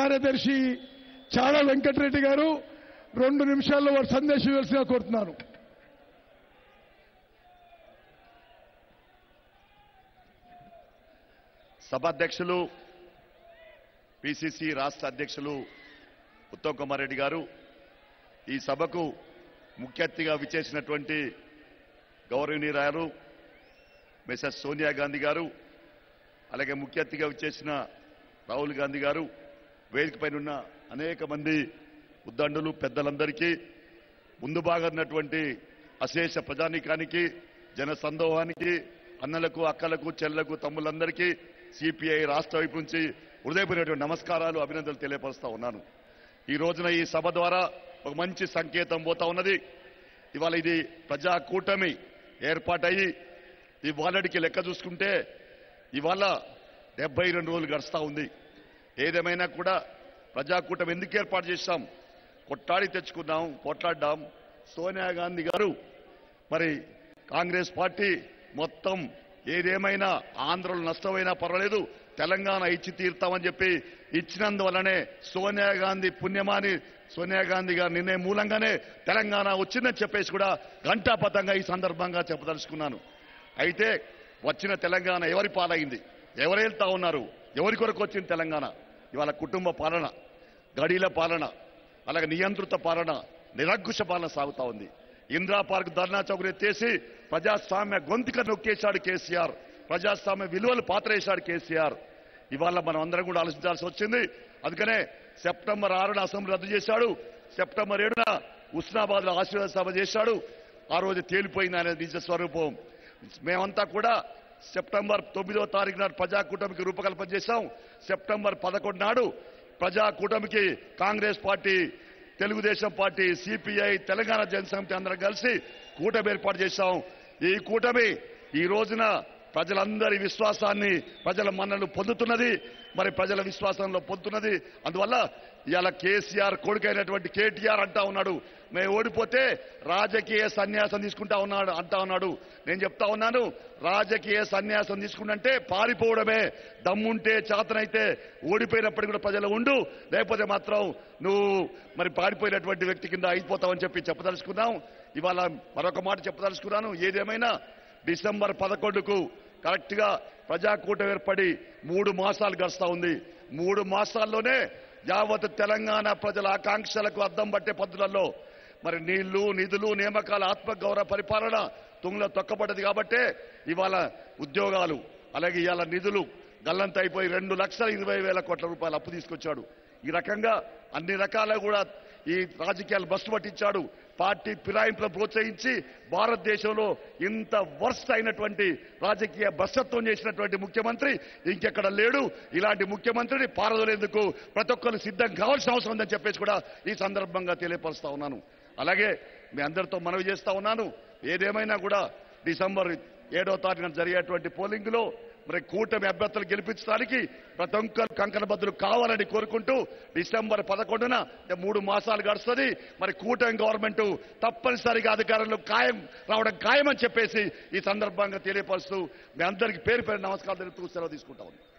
కార్యదర్శి చాడ వెంకటరెడ్డి గారు రెండు నిమిషాల్లో వారు సందేశం ఇవ్వాల్సిగా కోరుతున్నాను సభాధ్యక్షులు పిసిసి రాష్ట్ర అధ్యక్షులు ఉత్తమ్ కుమార్ రెడ్డి గారు ఈ సభకు ముఖ్య అతిథిగా విచ్చేసినటువంటి గౌరవనీయురాలు మిసెస్ సోనియా గాంధీ గారు అలాగే ముఖ్య అతిథిగా విచ్చేసిన రాహుల్ గాంధీ గారు వేదిక పైన ఉన్న అనేక మంది ఉద్దండులు పెద్దలందరికీ ముందు బాగా ఉన్నటువంటి అశేష ప్రజానీకానికి జన సందోహానికి అన్నలకు అక్కలకు చెల్లెలకు తమ్ములందరికీ సిపిఐ రాష్ట్ర వైపు నుంచి హృదయపూర్వకమైన నమస్కారాలు అభినందనలు తెలియపరుస్తా ఉన్నాను ఈ రోజున ఈ సభ ద్వారా ఒక మంచి సంకేతం పోతా ఉన్నది ఇవాళ ఇది ప్రజా కూటమి ఏర్పాటయ్యి ఇవాళకి లెక్క చూసుకుంటే ఇవాళ డెబ్బై రెండు రోజులు గడుస్తా ఉంది ఏదేమైనా కూడా ప్రజాకూటమి ఎందుకు ఏర్పాటు చేశాం కొట్టాడి తెచ్చుకున్నాం కొట్లాడ్డాం సోనియా గాంధీ గారు మరి కాంగ్రెస్ పార్టీ మొత్తం ఏదేమైనా ఆంధ్రలో నష్టమైనా పర్వాలేదు తెలంగాణ ఇచ్చి తీరుతామని చెప్పి ఇచ్చినందువల్లనే సోనియా గాంధీ పుణ్యమాని సోనియా గాంధీ గారి నిర్ణయం మూలంగానే తెలంగాణ వచ్చిందని చెప్పేసి కూడా ఘంటాపథంగా ఈ సందర్భంగా చెప్పదలుచుకున్నాను అయితే వచ్చిన తెలంగాణ ఎవరి పాలైంది ఎవరు వెళ్తా ఉన్నారు ఎవరి కొరకు వచ్చింది తెలంగాణ ఇవాళ కుటుంబ పాలన గడీల పాలన అలాగే నియంత్రిత పాలన నిరగ్గుష పాలన సాగుతా ఉంది ఇందిరా పార్క్ ధర్నా చౌక్ ఎత్తేసి ప్రజాస్వామ్య గొంతుక నొక్కేశాడు కేసీఆర్ ప్రజాస్వామ్య విలువలు పాత్రేశాడు కేసీఆర్ ఇవాళ మనం అందరం కూడా ఆలోచించాల్సి వచ్చింది అందుకనే సెప్టెంబర్ ఆరున అసెంబ్లీ రద్దు చేశాడు సెప్టెంబర్ ఏడున ఉస్నాబాద్ లో ఆశీర్వాద సభ చేశాడు ఆ రోజు తేలిపోయింది ఆయన నిజ స్వరూపం మేమంతా కూడా సెప్టెంబర్ తొమ్మిదో తారీఖు నాడు ప్రజాకూటమికి రూపకల్పన చేశాం సెప్టెంబర్ పదకొండు నాడు ప్రజాకూటమికి Congress party Telugu Desam party CPI Telangana Jana Samithi అందరం కలిసి కూటమి ఏర్పాటు చేశాం ఈ కూటమి ఈ రోజున ప్రజలందరి విశ్వాసాన్ని ప్రజల మన్నలు పొందుతున్నది మరి ప్రజల విశ్వాసంలో పొందుతున్నది అందువల్ల ఇవాళ కేసీఆర్ కొడుకైనటువంటి కేటీఆర్ అంటా ఉన్నాడు మేము ఓడిపోతే రాజకీయ సన్యాసం తీసుకుంటా ఉన్నాడు అంటా ఉన్నాడు నేను చెప్తా ఉన్నాను రాజకీయ సన్యాసం తీసుకుంటే పారిపోవడమే దమ్ముంటే చేతనైతే ఓడిపోయినప్పటికీ కూడా ప్రజలు ఉండు లేకపోతే మాత్రం నువ్వు మరి పారిపోయినటువంటి వ్యక్తి కింద అయిపోతావని చెప్పి చెప్పదలుచుకున్నాం ఇవాళ మరొక మాట చెప్పదలుచుకున్నాను ఏదేమైనా డిసెంబర్ పదకొండుకు కరెక్ట్ గా ప్రజాకూటమి ఏర్పడి మూడు మాసాలు గడుస్తా ఉంది మూడు మాసాల్లోనే యావత్ తెలంగాణ ప్రజల ఆకాంక్షలకు అద్దం పట్టే పద్ధతులలో మరి నీళ్లు నిధులు నియామకాల ఆత్మగౌరవ పరిపాలన తుంగలో తొక్కబడ్డది కాబట్టే ఇవాళ ఉద్యోగాలు అలాగే ఇవాళ నిధులు గల్లంత అయిపోయి రెండు లక్షల ఇరవై వేల కోట్ల రూపాయలు అప్పు తీసుకొచ్చాడు ఈ రకంగా అన్ని రకాల కూడా ఈ రాజకీయాలు బస్సు పట్టించాడు పార్టీ ఫిరాయింపులను ప్రోత్సహించి భారతదేశంలో ఇంత వర్స్ట్ అయినటువంటి రాజకీయ భ్రష్టత్వం చేసినటువంటి ముఖ్యమంత్రి ఇంకెక్కడ లేడు ఇలాంటి ముఖ్యమంత్రిని పారదోలేందుకు ప్రతి ఒక్కరు సిద్ధం కావాల్సిన అవసరం ఉందని చెప్పేసి కూడా ఈ సందర్భంగా తెలియపరుస్తా ఉన్నాను అలాగే మీ అందరితో మనవి చేస్తా ఉన్నాను ఏదేమైనా కూడా డిసెంబర్ ఏడో తారీఖున జరిగేటువంటి పోలింగ్ లో మరి కూటమి అభ్యర్థులు గెలిపించడానికి ప్రతి ఒక్కరు కంకణబద్దులు కావాలని కోరుకుంటూ డిసెంబర్ పదకొండున మూడు మాసాలు గడుస్తుంది మరి కూటమి గవర్నమెంట్ తప్పనిసరిగా అధికారంలో ఖాయం రావడం ఖాయమని చెప్పేసి ఈ సందర్భంగా తెలియపరుస్తూ మీ అందరికీ పేరు పేరు నమస్కారాలు తెలుపుతూ సెలవు తీసుకుంటా ఉన్నాను